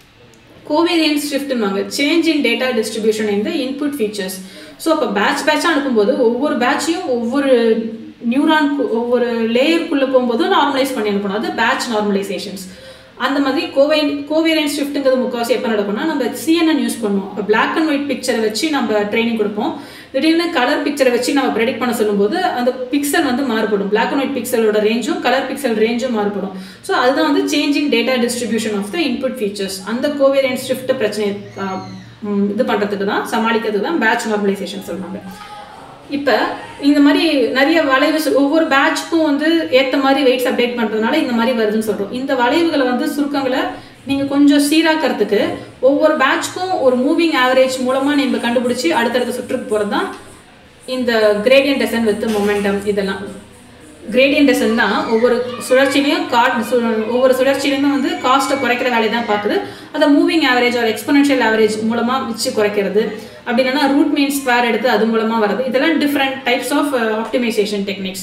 கோவேரியன்ஸ் ஷிஃப்ட்னுவாங்க change in data distribution in the input features so அப்போ பேட்ச் பேட்சாக அனுப்பும்போது ஒவ்வொரு பேட்சையும் ஒவ்வொரு நியூரான் ஒவ்வொரு லேயருக்குள்ளே போகும்போது நார்மலைஸ் பண்ணி அனுப்பணும் அது பேட்ச் நார்மலைசேஷன்ஸ் அந்த மாதிரி கோவை கோவேரியன்ஸ் ஷிஃப்ட்டுங்கிறது முக்கால்வாசி எப்போ நடக்கும்னா நம்ம சிஎன்என் யூஸ் பண்ணுவோம் இப்போ பிளாக் அண்ட் ஒயிட் பிக்சரை வச்சு நம்ம ட்ரைனிங் கொடுப்போம் திடீர்னு கலர் பிக்சரை வச்சு நம்ம ப்ரெடிக்ட் பண்ண சொல்லும்போது அந்த பிக்சல் வந்து மாறுபடும் பிளாக் அண்ட் ஒயிட் பிக்சலோட ரேஞ்சும் கலர் பிக்சல் ரேஞ்சும் மாறுபடும் ஸோ அதுதான் வந்து changing data distribution of the input features அந்த கோவேரியன்ஸ் ஷிஃப்ட் பிரச்சனை ஆஹ், ம், இது பண்ணுறதுக்கு தான் சமாளிக்கிறதுக்கு தான் பேட்ச் நார்மலைசேஷன் சொல்லுவாங்க இப்போ இந்த மாதிரி நிறைய வளைவு சு- ஒவ்வொரு பேட்ச்க்கும் வந்து ஏற்ற மாதிரி வெயிட்ஸ் அப்டேட் பண்ணுறதுனால இந்த மாதிரி வருதுன்னு சொல்கிறோம் இந்த வளைவுகளை வந்து சுருக்கங்களை நீங்கள் கொஞ்சம் சீராக்கிறதுக்கு ஒவ்வொரு பேட்ச்க்கும் ஒரு மூவிங் ஆவரேஜ் மூலமாக நீங்கள் கண்டுபிடிச்சி அடுத்தடுத்த சுற்றுக்கு போகிறது தான் இந்த கிரேடியன்ட் டெசன் வித் மொமெண்டம் இதெல்லாம் கிரேடியன்ட் டெசன் தான் ஒவ்வொரு சுழற்சியிலையும் காட் சு- ஒவ்வொரு சுழற்சியிலையும் வந்து காஸ்ட்டை குறைக்கிற வேலையை தான் பார்க்குது அதை மூவிங் ஆவரேஜ் ஒரு எக்ஸ்பொனென்ஷியல் ஆவரேஜ் மூலமாக வச்சு குறைக்கிறது அப்படி இல்லைன்னா ரூட் மீன் ஸ்கொயர் எடுத்து அது மூலமாக வருது இதெல்லாம் different types of optimization techniques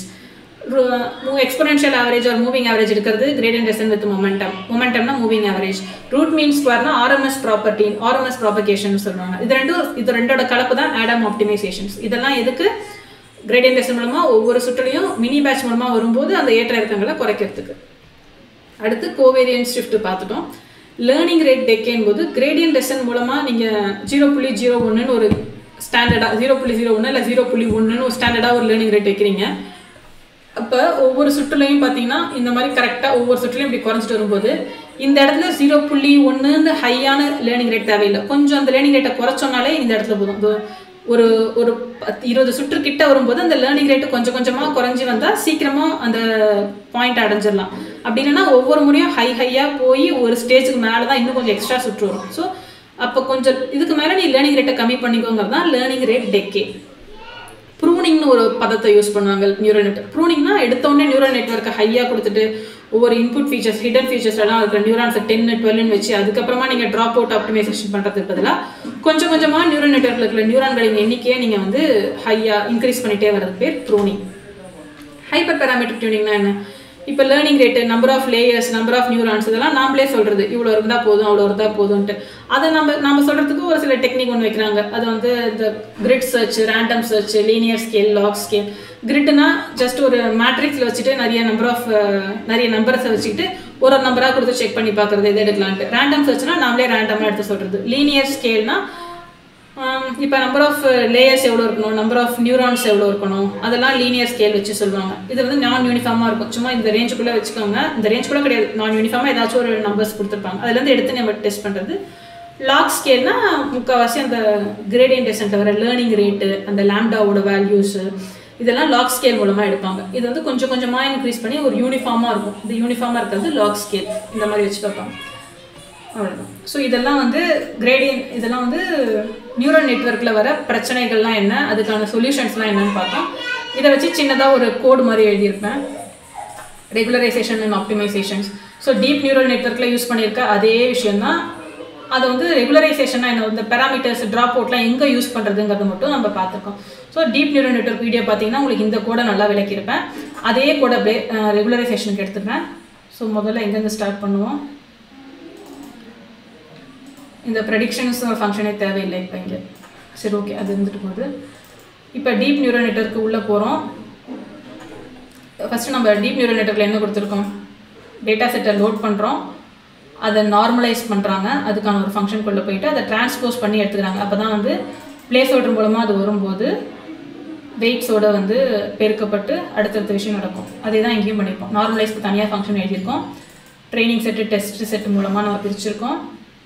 exponential average ஒரு மூவிங் ஆவரேஜ் எடுக்கிறது கிரேடியன்ட் டெசன் வித் மொமெண்டம் மொமெண்டம்னா மூவிங் ஆவரேஜ் ரூட் மீன் ஸ்கொயர்னா ஆர்எம்எஸ் ப்ராப்பர்ட்டி ஆர்எம்எஸ் ப்ராபகேஷன் சொல்லுவாங்க இது ரெண்டும் இது ரெண்டோட கலப்பு தான் ஆடம் ஆப்டிமைசேஷன்ஸ் இதெல்லாம் எதுக்கு கிரேடியன்ட் டெஸ்ட் மூலமா ஒவ்வொரு சுற்றுலையும் மினி பேட்ச் மூலமா வரும்போது அந்த ஏற்ற இறக்கங்களை குறைக்கிறதுக்கு அடுத்து கோவேரியன்ஸ் ஷிஃப்ட் பார்த்துட்டோம் லேர்னிங் ரேட் டெக்கேன் போது கிரேடியன்ட் டெஸ்டன் மூலமா நீங்க ஜீரோ புள்ளி ஜீரோ ஒன்றுன்னு ஒரு ஸ்டாண்டர்டா ஜீரோ புள்ளி ஜீரோ ஒன்று இல்லை ஜீரோ புள்ளி ஒன்றுன்னு ஒரு ஸ்டாண்டர்டாக ஒரு லேர்னிங் ரேட் வைக்கிறீங்க அப்போ ஒவ்வொரு சுற்றுலையும் பார்த்தீங்கன்னா இந்த மாதிரி கரெக்டாக ஒவ்வொரு சுற்றுலையும் இப்படி குறைஞ்சிட்டு வரும்போது இந்த இடத்துல ஜீரோ புள்ளி ஒன்றுன்னு ஹையான லேர்னிங் ரேட் தேவையில்லை கொஞ்சம் அந்த லேர்னிங் ரேட்டை குறைச்சோம்னாலே இந்த இடத்துல போதும் இது ஒரு ஒரு பத்து இருபது சுற்று கிட்ட வரும்போது அந்த லேர்னிங் ரேட்டு கொஞ்சம் கொஞ்சமாக குறைஞ்சி வந்தால் சீக்கிரமாக அந்த பாயிண்ட் அடைஞ்சிடலாம் அப்படி இல்லைன்னா ஒவ்வொரு முறையும் ஹை ஹையாக போய் ஒரு ஸ்டேஜுக்கு மேலே தான் இன்னும் கொஞ்சம் எக்ஸ்ட்ரா சுற்று வரும் ஸோ அப்போ கொஞ்சம் இதுக்கு மேலே நீ லேர்னிங் ரேட்டை கம்மி பண்ணிக்கோங்கிறது தான் லேர்னிங் ரேட் டெக்கே ப்ரூனிங்னு ஒரு பதத்தை யூஸ் பண்ணுவாங்க நியூரல் நெட் ப்ரூனிங்னா எடுத்தோடனே நியூரல் நெட்ஒர்க்கை ஹையாக கொடுத்துட்டு ஒவ்வொரு இன்புட் ஃபீச்சர்ஸ் ஹிடன் ஃபீச்சர்ஸ் எல்லாம் இருக்கிற நியூரான்ஸை டென் டுவெல்னு வச்சு அதுக்கப்புறமா நீங்கள் ட்ராப் அவுட் ஆப்டிமைசேஷன் பண்ணுறதுக்கு பதிலாக கொஞ்சம் கொஞ்சமாக நியூரல் நெட்ஒர்க்கில் இருக்கிற நியூரான்களின் எண்ணிக்கையை நீங்கள் வந்து ஹையாக இன்க்ரீஸ் பண்ணிட்டே வர்றது பேர் ப்ரூனிங் ஹைப்பர் பேராமெட்ரிக் டியூனிங்னா என்ன இப்போ learning rate number of layers number of neurons இதெல்லாம் நாமளே சொல்கிறது இவ்வளோ இருந்தால் போதும் அவ்வளோ இருந்தால் போதும்ன்ட்டு அதை நம்ம நம்ம சொல்கிறதுக்கு ஒரு சில டெக்னிக் ஒன்று வைக்கிறாங்க அது வந்து இந்த grid search random search linear scale log scale கிரிட்னா ஜஸ்ட் ஒரு மேட்ரிக்ஸில் வச்சுட்டு நிறைய நம்பர் ஆஃப் நிறைய நம்பர்ஸை வச்சுக்கிட்டு ஒரு ஒரு நம்பராக கொடுத்து செக் பண்ணி பார்க்குறது எது எடுக்கலான்ட்டு ரேண்டம் சர்ச்னா நாமளே ரேண்டமாக எடுத்து சொல்கிறது லீனியர் ஸ்கேல்னா இப்போ நம்பர் ஆஃப் லேயர்ஸ் எவ்வளோ இருக்கணும் நம்பர் ஆஃப் நியூரான்ஸ் எவ்வளோ இருக்கணும் அதெல்லாம் லீனியர் ஸ்கேல் வச்சு சொல்லுவாங்க இது வந்து நான் யூனிஃபார்மாக இருக்கும் சும்மா இந்த ரேஞ்சுக்குள்ளே வச்சுக்கோங்க இந்த ரேஞ்ச் கூட கிடையாது நான் யூனிஃபார்மாக ஏதாச்சும் ஒரு நம்பர்ஸ் கொடுத்துருப்பாங்க அதுலேருந்து எடுத்து நம்ம டெஸ்ட் பண்ணுறது லாக் ஸ்கேல்னா முக்கால்வாசி அந்த கிரேடியன்ட் டெசன்ட் வர லேர்னிங் ரேட்டு அந்த லேம்டாவோட வேல்யூஸு இதெல்லாம் லாக் ஸ்கேல் மூலமாக எடுப்பாங்க இது வந்து கொஞ்சம் கொஞ்சமாக இன்க்ரீஸ் பண்ணி ஒரு யூனிஃபார்மாக இருக்கும் இந்த யூனிஃபார்மாக இருக்கிறது லாக் ஸ்கேல் இந்த மாதிரி வச்சு பார்ப்பாங்க அவ்வளோதான் ஸோ இதெல்லாம் வந்து கிரேடியன் இதெல்லாம் வந்து நியூரல் நெட்ஒர்க்கில் வர பிரச்சனைகள்லாம் என்ன அதுக்கான சொல்யூஷன்ஸ்லாம் என்னன்னு பார்த்தோம் இதை வச்சு சின்னதாக ஒரு கோடு மாதிரி எழுதியிருப்பேன் regularization and optimizations so deep neural நெட்ஒர்க்கில் யூஸ் பண்ணியிருக்க அதே விஷயம்தான் அதை வந்து ரெகுலரைசேஷனாக என்ன இந்த பேராமீட்டர்ஸ் ட்ராப் அவுட்லாம் எங்கே யூஸ் பண்ணுறதுங்கிறது மட்டும் நம்ம பார்த்துருக்கோம் so deep neural network video பார்த்தீங்கன்னா உங்களுக்கு இந்த கோடை நல்லா விளக்கியிருப்பேன் அதே கோடை அப்படியே ரெகுலரைசேஷனுக்கு எடுத்துப்பேன் ஸோ முதல்ல எங்கேருந்து ஸ்டார்ட் பண்ணுவோம் இந்த ப்ரெடிக்ஷன்ஸ் ஃபங்க்ஷனே தேவையில்லை இப்போ இங்கே சரி ஓகே அது இருந்துட்டு போகுது இப்போ டீப் நியூரல் நெட்ஒர்க்கு உள்ளே போகிறோம் ஃபஸ்ட்டு நம்ம டீப் நியூரல் நெட்ஒர்க்கில் என்ன கொடுத்துருக்கோம் டேட்டா செட்டை லோட் பண்ணுறோம் அதை நார்மலைஸ் பண்ணுறாங்க அதுக்கான ஒரு ஃபங்க்ஷனுக்குள்ளே போயிட்டு அதை டிரான்ஸ்போஸ் பண்ணி எடுத்துக்கிறாங்க அப்போ தான் வந்து பிளேஸ் ஓட்டர் மூலமாக அது வரும்போது வெயிட்ஸோட வந்து பெருக்கப்பட்டு அடுத்தடுத்த விஷயம் நடக்கும் அதே தான் இங்கேயும் பண்ணியிருக்கோம் நார்மலைஸ்க்கு தனியாக ஃபங்க்ஷன் எழுதியிருக்கோம் ட்ரைனிங் செட்டு டெஸ்ட் செட் மூலமாக நம்ம பிரிச்சிருக்கோம்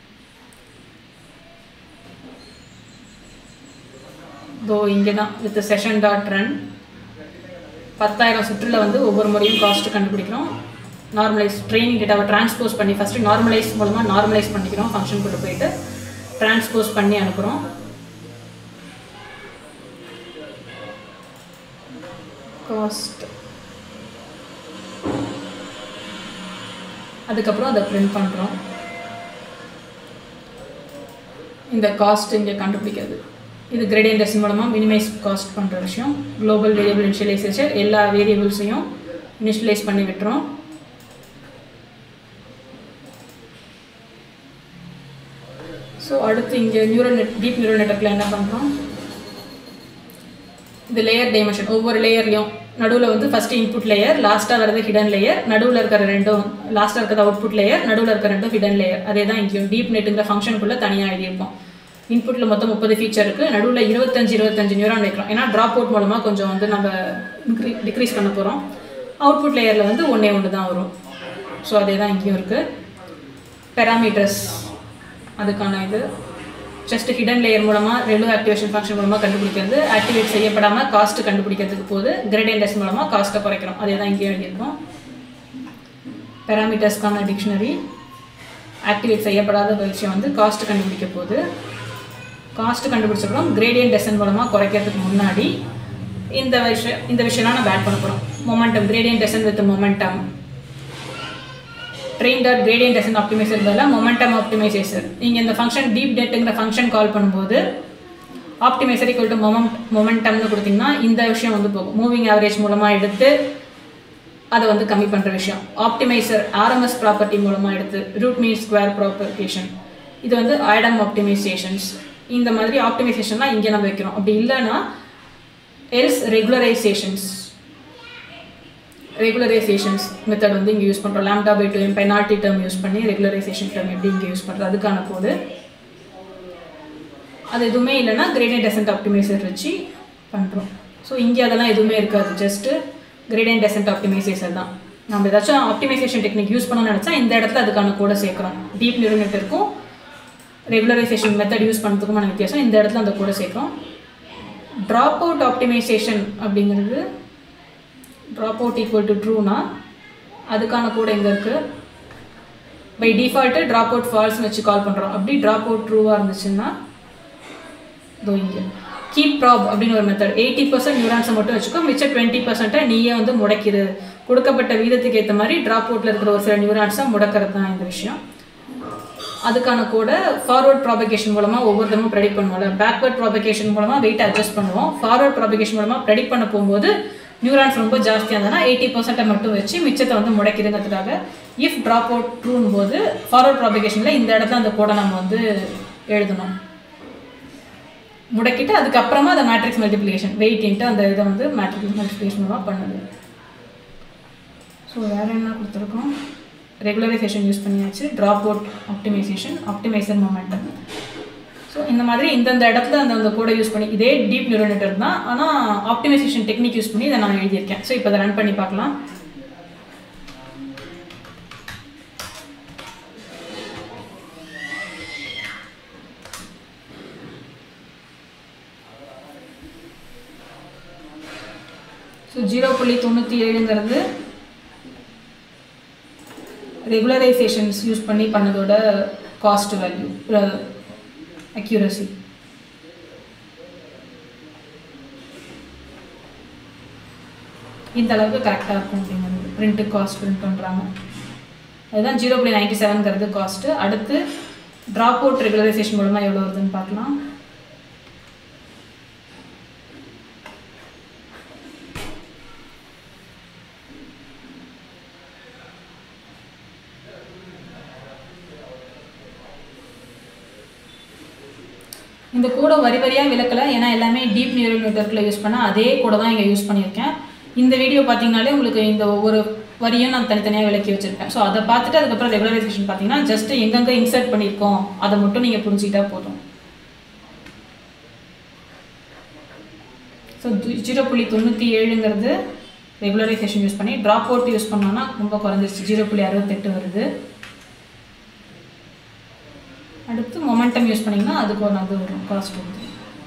தோ இங்கே தான் வித் செஷன் டாட் ரன் பத்தாயிரம் சுற்றில் வந்து ஒவ்வொரு முறையும் காஸ்ட்டு கண்டுபிடிக்கிறோம் நார்மலைஸ் ட்ரைனிங் டேட்டாவை டிரான்ஸ்போஸ் பண்ணி ஃபஸ்ட்டு நார்மலைஸ் மூலமாக நார்மலைஸ் பண்ணிக்கிறோம் ஃபங்க்ஷன் கொண்டு போயிட்டு டிரான்ஸ்போஸ் பண்ணி அனுப்புகிறோம் காஸ்ட் அதுக்கப்புறம் அதை பிரிண்ட் பண்ணுறோம் இந்த காஸ்ட் இங்கே கண்டுபிடிக்கிறது இது கிரேடியன்ட் டெஸ்ட் மூலமாக மினிமைஸ் காஸ்ட் பண்ணுற விஷயம் குளோபல் வேரியபிள் இனிஷியலைசேஷன் எல்லா வேரியபிள்ஸையும் இனிஷியலைஸ் பண்ணி விட்டுறோம் ஸோ அடுத்து இங்கே நியூரல் நெட் டீப் நியூரல் நெட்ஒர்க்கில் என்ன பண்ணுறோம் இது லேயர் டைமென்ஷன் ஒவ்வொரு லேயர்லையும் நடுவில் வந்து ஃபஸ்ட்டு இன்புட் லேயர் லாஸ்ட்டாக வரது ஹிடன் லேயர் நடுவில் இருக்கிற ரெண்டும் லாஸ்ட்டாக இருக்கிறது அவுட்புட் லேயர் நடுவில் இருக்கிற ரெண்டும் ஹிடன் லேயர் அதே தான் இங்கேயும் டீப் நெட்டுங்கிற ஃபங்க்ஷனுக்குள்ளே தனியாக எழுதியிருப்போம் இன்புட்டில் மொத்தம் முப்பது ஃபீச்சர் இருக்குது நடுவில் இருபத்தஞ்சு இருபத்தஞ்சு நியூரான் வைக்கிறோம் ஏன்னா ட்ராப் அவுட் மூலமாக கொஞ்சம் வந்து நம்ம இன்க்ரீ டிக்ரீஸ் பண்ண போகிறோம் அவுட்புட் லேயரில் வந்து ஒன்றே ஒன்று தான் வரும் ஸோ அதே தான் இங்கேயும் இருக்குது பெராமீட்டர்ஸ் அதுக்கான இது ஜஸ்ட் ஹிடன் லேயர் மூலமாக ரெலோ ஆக்டிவேஷன் ஃபங்க்ஷன் மூலமாக கண்டுபிடிக்கிறது ஆக்டிவேட் செய்யப்படாமல் காஸ்ட் கண்டுபிடிக்கிறதுக்கு போது கிரேடியன் டெஸ்ட் மூலமாக காஸ்ட்டை குறைக்கிறோம் அதே தான் இங்கேயும் எழுதியிருக்கோம் பெராமீட்டர்ஸ்க்கான டிக்ஷனரி ஆக்டிவேட் செய்யப்படாத விஷயம் வந்து காஸ்ட் கண்டுபிடிக்க போகுது காஸ்ட் கண்டுபிடிச்சப்பறம் கிரேடியன் டெசன் மூலமாக குறைக்கிறதுக்கு முன்னாடி இந்த விஷயம் இந்த விஷயம்லாம் நம்ம ஆட் பண்ண போகிறோம் momentum gradient descent with momentum train dot gradient descent optimizer பதிலாக மொமெண்டம் ஆப்டிமைசேஷர் நீங்கள் இந்த ஃபங்க்ஷன் டீப் டெட்டுங்கிற ஃபங்க்ஷன் கால் பண்ணும்போது ஆப்டிமைசர் ஈக்குவல் டு மொமெண்ட் மொமெண்டம்னு கொடுத்தீங்கன்னா இந்த விஷயம் வந்து போகும் மூவிங் ஆவரேஜ் மூலமாக எடுத்து அதை வந்து கம்மி பண்ணுற விஷயம் ஆப்டிமைசர் ஆர்எம்எஸ் ப்ராப்பர்ட்டி மூலமாக எடுத்து ரூட் மீன் ஸ்கொயர் ப்ராப்பர்கேஷன் இது வந்து ஆடம் ஆப்டிமைசேஷன்ஸ் இந்த மாதிரி ஆப்டிமைசேஷன்லாம் இங்கே நம்ம வைக்கிறோம் அப்படி இல்லைன்னா எல்ஸ் ரெகுலரைசேஷன்ஸ் ரெகுலரைசேஷன்ஸ் மெத்தட் வந்து இங்கே யூஸ் பண்ணுறோம் lambda by two penalty term use பண்ணி ரெகுலரைசேஷன் டேர்ம் எப்படி இங்கே யூஸ் பண்ணுறது அதுக்கான கோடு அது எதுவுமே இல்லைன்னா கிரேடியன்ட் டெசன்ட் ஆப்டிமைசர் வச்சு பண்ணுறோம் ஸோ இங்கே அதெல்லாம் எதுவுமே இருக்காது ஜஸ்ட்டு கிரேடியன்ட் டெசன்ட் ஆப்டிமைசேஷன் தான் நம்ம ஏதாச்சும் ஆப்டிமைசேஷன் டெக்னிக் யூஸ் பண்ணணும்னு நினச்சா இந்த இடத்துல அதுக்கான கோடை சேர்க்குறோம் டீப் நியூரல் நெட்வொர்க்கும் ரெகுலரைசேஷன் மெத்தட் யூஸ் பண்ணுறதுக்குமான வித்தியாசம் இந்த இடத்துல அந்த கோடை சேர்க்குறோம் ட்ராப் அவுட் ஆப்டிமைசேஷன் அப்படிங்கிறது ட்ராப் அவுட் ஈக்குவல் டு ட்ரூனா அதுக்கான கோடு எங்கே இருக்குது பை டிஃபால்ட்டு ட்ராப் அவுட் ஃபால்ஸ்னு வச்சு கால் பண்ணுறோம் அப்படி ட்ராப் அவுட் ட்ரூவாக இருந்துச்சுன்னா இதோ இங்கே கீப் ப்ராப் அப்படின்னு ஒரு மெத்தட் எயிட்டி பர்சன்ட் நியூரான்ஸை மட்டும் வச்சுக்கோ மிச்சம் டுவெண்ட்டி பர்சன்ட்டை நீயே வந்து முடக்கிடு கொடுக்கப்பட்ட வீதத்துக்கு ஏற்ற மாதிரி ட்ராப் அவுட்டில் இருக்கிற ஒரு சில நியூரான்ஸை முடக்கிறது தான் இந்த விஷயம் அதுக்கான கூட ஃபார்வர்ட் ப்ராபகேஷன் மூலமாக ஒவ்வொருத்தரும் ப்ரெடிக்ட் பண்ணுவோம்ல பேக்வர்ட் ப்ராபகேஷன் மூலமாக வெயிட் அட்ஜஸ்ட் பண்ணுவோம் ஃபார்வர்ட் ப்ராபகேஷன் மூலமாக ப்ரெடிக்ட் பண்ண போகும்போது நியூரான்ஸ் ரொம்ப ஜாஸ்தியாக இருந்ததுன்னா எயிட்டி பர்சன்ட்டை மட்டும் வச்சு மிச்சத்தை வந்து முடைக்குதுங்கிறதுக்காக இஃப் ட்ராப் அவுட் ட்ரூன் போது ஃபார்வர்ட் ப்ராபிகேஷனில் இந்த இடத்துல அந்த கோடை நம்ம வந்து எழுதணும் முடக்கிட்டு அதுக்கப்புறமா அந்த மேட்ரிக்ஸ் மல்டிப்ளிகேஷன் வெயிட் இன்ட்டு அந்த இதை வந்து மேட்ரிக்ஸ் மல்டிப்ளிகேஷன் மூலமாக பண்ணுது ஸோ வேறு என்ன கொடுத்துருக்கோம் ரெகுலரைசேஷன் யூஸ் பண்ணியாச்சு dropout optimization optimizer momentum so இந்த மாதிரி இந்தந்த இடத்துல அந்த அந்த கோடை யூஸ் பண்ணி இதே டீப் நியூரல் நெட்வொர்க் தான் ஆனால் ஆப்டிமைசேஷன் டெக்னிக் யூஸ் பண்ணி இதை நான் எழுதியிருக்கேன் ஸோ இப்போ அதை ரன் பண்ணி பார்க்கலாம் ஸோ ஜீரோ புள்ளி தொண்ணூற்றி ஏழுங்கிறது ரெகுலரைசேஷன்ஸ் யூஸ் பண்ணி பண்ணதோட காஸ்ட் வேல்யூ அக்யூரசி இந்த அளவுக்கு கரெக்டாக இருக்கும் அப்படிங்கிறது பிரிண்ட்டு காஸ்ட் பிரிண்ட் பண்ணுறாங்க அதுதான் ஜீரோ புள்ளி நைன்டி செவன்ங்கிறது காஸ்ட்டு அடுத்து ட்ராப் அவுட் ரெகுலரைசேஷன் மூலமாக எவ்வளோ வருதுன்னு பார்க்கலாம் இந்த கோடை வரி வரியாக விளக்கலை ஏன்னா எல்லாமே டீப் நியூரல் நெட்ஒர்க்கில் யூஸ் பண்ண அதே கூட தான் இங்கே யூஸ் பண்ணியிருக்கேன் இந்த வீடியோ பார்த்தீங்கனாலே உங்களுக்கு இந்த ஒவ்வொரு வரியும் நான் தனித்தனியாக விளக்கி வச்சுருக்கேன் ஸோ அதை பார்த்துட்டு அதுக்கப்புறம் ரெகுலரைசேஷன் பார்த்தீங்கன்னா ஜஸ்ட் எங்கெங்கே இன்சர்ட் பண்ணியிருக்கோம் அதை மட்டும் நீங்கள் புரிஞ்சுக்கிட்டா போதும் ஸோ ஜீரோ புள்ளி தொண்ணூற்றி ஏழுங்கிறது ரெகுலரைசேஷன் யூஸ் பண்ணி ட்ராப் அவுட் யூஸ் பண்ணோன்னா ரொம்ப குறைஞ்சிருச்சு ஜீரோ புள்ளி அறுபத்தெட்டு வருது அடுத்து மொமெண்டம் யூஸ் பண்ணிங்கன்னா அதுக்கு ஒரு அது வரும் காஸ்ட் வந்து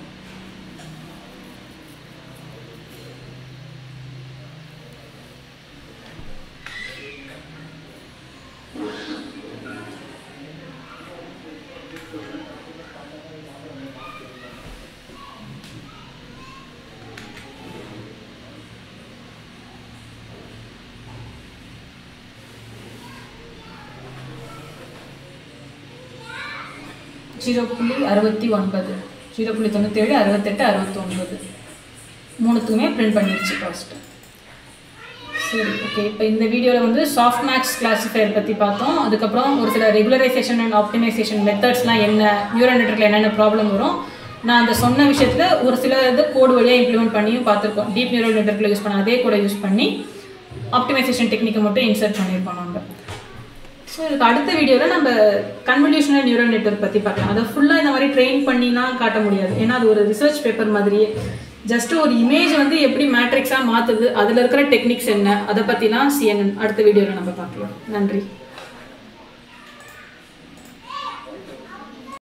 ஜீரோ புள்ளி அறுபத்தி ஒன்பது ஜீரோ புள்ளி தொண்ணூற்றேழு அறுபத்தெட்டு அறுபத்தொன்பது மூணுத்துக்குமே பிரிண்ட் பண்ணிடுச்சு ஃபர்ஸ்ட்டு சரி ஓகே இப்போ இந்த வீடியோவில் வந்து சாஃப்ட் மேக்ஸ் கிளாசிஃபையர் பற்றி பார்த்தோம் அதுக்கப்புறம் ஒரு சில ரெகுலரைசேஷன் அண்ட் ஆப்டிமைசேஷன் மெத்தட்ஸ்லாம் என்ன நியூரல் நெட்ஒர்க்கில் என்னென்ன ப்ராப்ளம் வரும் நான் அந்த சொன்ன விஷயத்தில் ஒரு சில இது கோடு வழியாக இம்ப்ளிமெண்ட் பண்ணியும் பார்த்துருக்கோம் டீப் நியூரல் நெட்ஒர்க்கில் யூஸ் பண்ண அதே கூட யூஸ் பண்ணி ஆப்டிமைசேஷன் டெக்னிக்கை மட்டும் இன்சர்ட் பண்ணியிருக்கோம் நம்ம ஸோ இதுக்கு அடுத்த வீடியோவில் நம்ம கன்வல்யூஷனல் நியூரல் நெட்ஒர்க் பற்றி பார்க்கலாம் அதை ஃபுல்லாக இந்த மாதிரி ட்ரெயின் பண்ணிலாம் காட்ட முடியாது ஏன்னா அது ஒரு ரிசர்ச் பேப்பர் மாதிரியே ஜஸ்ட் ஒரு இமேஜ் வந்து எப்படி மேட்ரிக்ஸாக மாற்றுது அதில் இருக்கிற டெக்னிக்ஸ் என்ன அதை பற்றிலாம் சிஎன்என் அடுத்த வீடியோவில் நம்ம பார்க்கலாம் நன்றி